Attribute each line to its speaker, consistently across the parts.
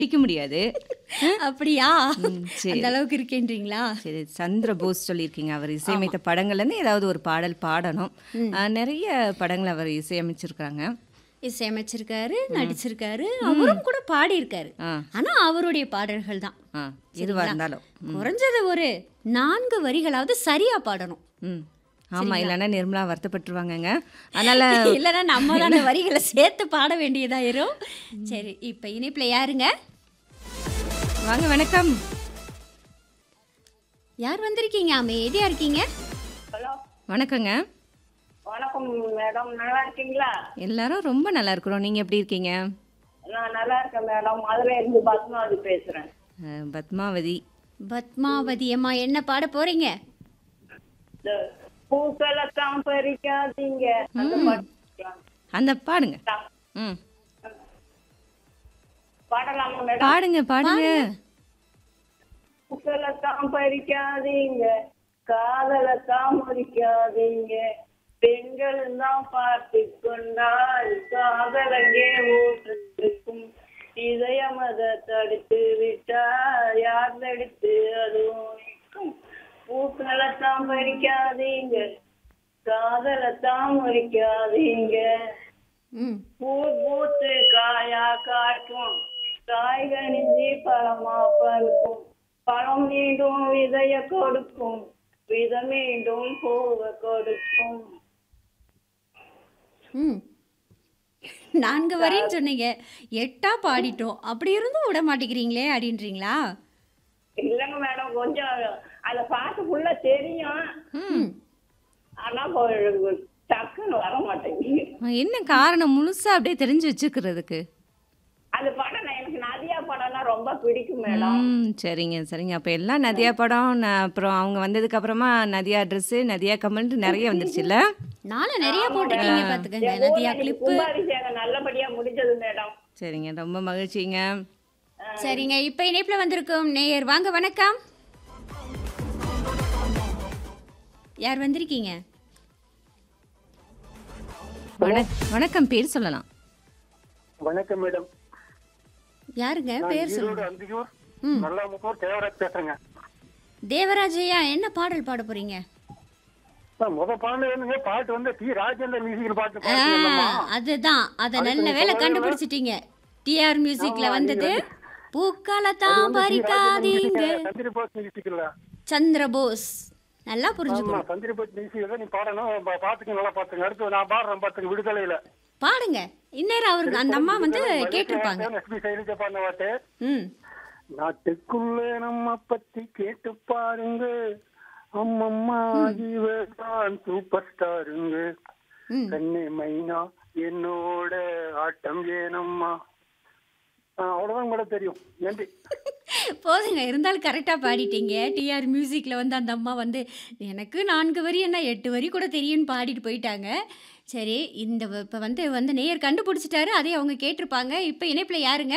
Speaker 1: பிடிக்க முடியாது
Speaker 2: அப்படியா
Speaker 1: ம், சரி.
Speaker 2: அந்த அளவுக்கு இருக்கேன்றீங்களா
Speaker 1: சரி சந்திரபோஸ் சொல்லியிருக்கீங்க அவர் இசையமைத்த படங்கள்லேருந்து ஏதாவது ஒரு பாடல் பாடணும் ஆ, நிறைய படங்கள் அவர் இசையமைச்சிருக்காங்க
Speaker 2: இசையமைச்சிருக்காரு நடிச்சிருக்காரு அவரும் கூட பாடியிருக்காரு
Speaker 1: ஆ
Speaker 2: ஆனா அவருடைய பாடல்கள் தான்
Speaker 1: ஆ எதுவாக இருந்தாலும்
Speaker 2: குறைஞ்சது ஒரு நான்கு வரிகளாவது சரியா பாடணும்
Speaker 1: ம் ஆமாம் இல்லைன்னா நிர்மலா வருத்தப்பட்டுருவாங்கங்க அதனால்
Speaker 2: இல்லைன்னா நம்ம தான் அந்த வரிகளை சேர்த்து பாட வேண்டியதாயிரும் சரி இப்போ இணைப்புல யாருங்க
Speaker 1: வாங்க வணக்கம்
Speaker 2: யார் வந்திருக்கீங்க அமைதியா இருக்கீங்க
Speaker 3: ஹலோ
Speaker 1: வணக்கங்க
Speaker 3: வணக்கம் மேடம் நல்லா இருக்கீங்களா
Speaker 1: எல்லாரும் ரொம்ப நல்லா இருக்கிறோம் நீங்கள் எப்படி இருக்கீங்க
Speaker 3: நான் நல்லா இருக்கேன் மேடம் மதுரை இருந்து பத்மாவதி பேசுறேன்
Speaker 1: அஹ், பத்மாவதி
Speaker 2: பத்மாவதி அம்மா என்ன பாட போறீங்க
Speaker 3: இந்த பூக்களத்தான் பறிக்காதீங்க அந்த பாட்டு கேட்கலாம்.
Speaker 1: அந்த பாடுங்க ம்
Speaker 3: பாடலாமா மேடம்
Speaker 1: பாடுங்க பாடுங்க
Speaker 3: பூக்களத்தான் பறிக்காதீங்க காதலத்தான் முறிக்காதீங்க பெண்கள் தான் பார்த்து கொண்டால் காதலங்கே ஊற்றுக்கும் இதயம் அதை தடுத்து விட்டா யார் தடுத்து அதுவும் நிற்கும் பூக்களத்தான் பறிக்காதீங்க காதலத்தான் முறிக்காதீங்க
Speaker 2: ம்
Speaker 3: பூ பூத்து காயா காட்டும் காய்கனிஞ்சி பழமா பழுக்கும் பழம் மீண்டும் விதைய கொடுக்கும் வித மீண்டும் பூவை கொடுக்கும்
Speaker 2: ம் நான்கு வரின்னு சொன்னீங்க எட்டா பாடிட்டோம் அப்படி இருந்தும் விட மாட்டேங்கிறீங்களே அப்படின்றீங்களா
Speaker 3: இல்லைங்க மேடம் கொஞ்சம் அந்த பாட்டு ஃபுல்ல தெரியும்
Speaker 1: ம்
Speaker 3: ஆனா கொ- டக்குன்னு வர மாட்டேங்குது
Speaker 1: என்ன காரணம் முழுசா அப்படியே தெரிஞ்சு வச்சுக்கிறதுக்கு
Speaker 3: அந்த படம் நான் எனக்கு நதியா படம்னா ரொம்ப பிடிக்கும் மேடம்
Speaker 1: ம் சரிங்க சரிங்க அப்போ எல்லாம் நதியா படம் நான் அப்புறம் அவங்க வந்ததுக்கு அப்புறமா நதியா ட்ரெஸ்ஸு நதியா கமல்ன்ட்டு நிறைய வந்துருச்சுல்ல
Speaker 2: நானும் நிறைய போட்டிருக்கீங்க பாத்துக்கங்க நதியா கிளிப்பு
Speaker 3: கும்பாபிஷேகம் நல்லபடியா முடிஞ்சது மேடம்
Speaker 1: சரிங்க ரொம்ப மகிழ்ச்சிங்க
Speaker 2: சரிங்க இப்ப இணைப்புல வந்திருக்கும் நேயர் வாங்க வணக்கம் யார் வந்திருக்கீங்க
Speaker 1: வணக் வணக்கம் பேர் சொல்லலாம்
Speaker 4: வணக்கம் மேடம்
Speaker 2: யாருங்க
Speaker 4: நான்
Speaker 2: பேர்
Speaker 4: ஈரோடு
Speaker 2: சொல்லுங்க
Speaker 4: அந்தியூர் நல்லாமுக்கூர் தேவராஜ் பேசுறேங்க
Speaker 2: தேவராஜையா என்ன பாடல் பாட போறீங்க
Speaker 4: நான் முத பாட்டு வந்துங்க பாட்டு வந்து டி ராஜேந்திர மியூசிக் பாட்டு
Speaker 2: ஆ,
Speaker 4: பாட்டு இல்லம்மா.
Speaker 2: அதுதான் அத நல்ல
Speaker 4: கொஞ்சம்
Speaker 2: வேலை
Speaker 4: சொல்லவே
Speaker 2: கண்டுபிடிச்சிட்டீங்க டிஆர் மியூசிக்ல
Speaker 4: ஆமா,
Speaker 2: வந்தது
Speaker 4: அது
Speaker 2: பூக்களை
Speaker 4: அது
Speaker 2: தான்
Speaker 4: வந்து டி. ராஜேந்திர
Speaker 2: பறிக்காதீங்க
Speaker 4: மியூசிக், சந்திரபோஸ் மியூசிக் இல்ல
Speaker 2: சந்திரபோஸ் நல்லா
Speaker 4: ஆமா
Speaker 2: புரிஞ்சுக்கணும்
Speaker 4: சந்திரபோஸ் மியூசிக் தான் நீ பாடணும் பா- பாட்டுக்கு நல்லா பாத்துங்க அடுத்து நான் பாடுறேன் பாத்துங்க விடுதலையில
Speaker 2: பாடுங்க இந்நேரம் அவருக்கு அந்த அம்மா வந்து கேட்டிருப்பாங்க
Speaker 4: எஸ்பி சைலஜா பாடின பாட்டு
Speaker 2: ம்
Speaker 4: நாட்டுக்குள்ளே நம்ம பத்தி கேட்டு பாருங்க அம்மம்மா இவர்தான் சூப்பர் ஸ்டாருங்க
Speaker 2: ம்
Speaker 4: கண்ணே மைனா என்னோட ஆட்டம் ஏனம்மா ஆ, அவ்வளவுதான் கூட தெரியும் நன்றி
Speaker 2: போதுங்க இருந்தாலும் கரெக்டாக பாடிட்டீங்க டிஆர் மியூசிக்கில் வந்து அந்த அம்மா வந்து எனக்கு நான்கு வரி என்ன எட்டு வரி கூட தெரியும்னு பாடிட்டு போயிட்டாங்க சரி இந்த இப்போ வந்து வந்து நேயர் கண்டுபிடிச்சிட்டாரு அதே அவங்க கேட்டிருப்பாங்க இப்போ இணைப்பில் யாருங்க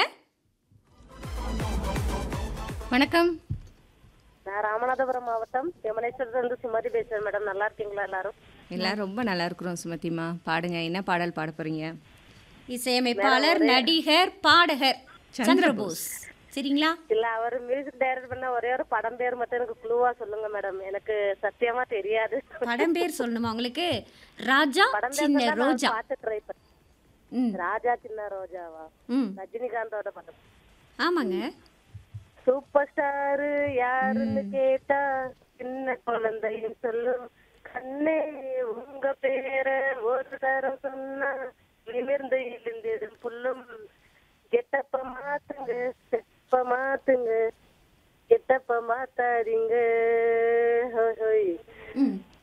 Speaker 1: வணக்கம்
Speaker 5: நான் ராமநாதபுரம் மாவட்டம் இருந்து சுமதி பேசுறேன் மேடம் நல்லா இருக்கீங்களா எல்லாரும்
Speaker 1: எல்லாரும் ரொம்ப நல்லா இருக்கிறோம் சுமதிமா பாடுங்க என்ன பாடல் பாட போறீங்க
Speaker 2: இசையமைப்பாளர் நடிகர் பாடகர் சந்திரபோஸ் சரிங்களா
Speaker 5: இல்ல அவர் மியூசிக் டைரக்ட் பண்ண ஒரே ஒரு படம் பேர் மட்டும் எனக்கு குழுவா சொல்லுங்க மேடம் எனக்கு சத்தியமா தெரியாது
Speaker 2: படம் பேர் சொல்லணுமா உங்களுக்கு ராஜா
Speaker 5: படம் பேர்
Speaker 2: சின்ன
Speaker 5: சொன்னா நான்
Speaker 2: ரோஜா
Speaker 5: பார்த்து ட்ரை பண்ணேன்
Speaker 2: ம்
Speaker 5: ராஜா சின்ன ரோஜாவா
Speaker 2: ம்
Speaker 5: ரஜினிகாந்தோட படம்
Speaker 2: ஆமாங்க
Speaker 5: சூப்பர் ஸ்டார் யாருன்னு கேட்டா சின்ன குழந்தையும் சொல்லும் கண்ணே உங்க பேர ஒரு தரம் சொன்னா நிமிர்ந்து இழுந்திடும் புல்லும் கெட்டப்ப மாத்துங்க செப்ப மாத்துங்க கெட்டப்ப மாத்தாதீங்க ஹோய், ஹோய்
Speaker 2: ம்